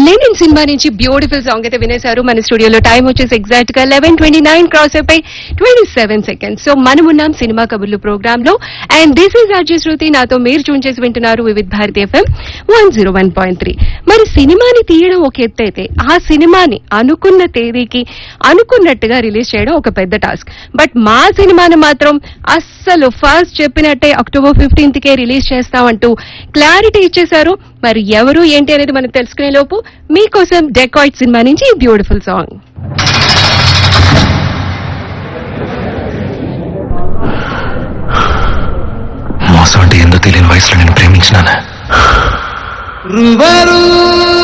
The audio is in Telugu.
లెనిన్ సినిమా నుంచి బ్యూటిఫుల్ సాంగ్ అయితే వినేశారు మన స్టూడియోలో టైం వచ్చేసి ఎగ్జాక్ట్ గా లెవెన్ ట్వంటీ నైన్ క్రాస్ అయిపోయి ట్వంటీ సెవెన్ సెకండ్స్ సో మనం ఉన్నాం సినిమా కబుర్లు ప్రోగ్రామ్ లో అండ్ దిస్ ఈజ్ అర్జీ శృతి నాతో మీరు చూన్ చేసి వింటున్నారు Vividh Bharati FM one zero one point three మరి సినిమాని తీయడం ఒక ఎత్తు అయితే ఆ సినిమాని అనుకున్న తేదీకి అనుకున్నట్టుగా రిలీజ్ చేయడం ఒక పెద్ద టాస్క్ బట్ మా సినిమాని మాత్రం అస్సలు ఫస్ట్ చెప్పినట్టే అక్టోబర్ ఫిఫ్టీన్త్ కే రిలీజ్ చేస్తామంటూ క్లారిటీ ఇచ్చేశారు మరి ఎవరు ఏంటి అనేది మనకు తెలుసుకునే లోపు మీకోసం డెకాయిట్ సినిమా నుంచి ఈ బ్యూటిఫుల్ సాంగ్ మోసం అంటే ఏందో తెలియని వయసులో నేను ప్రేమించినాను రువరు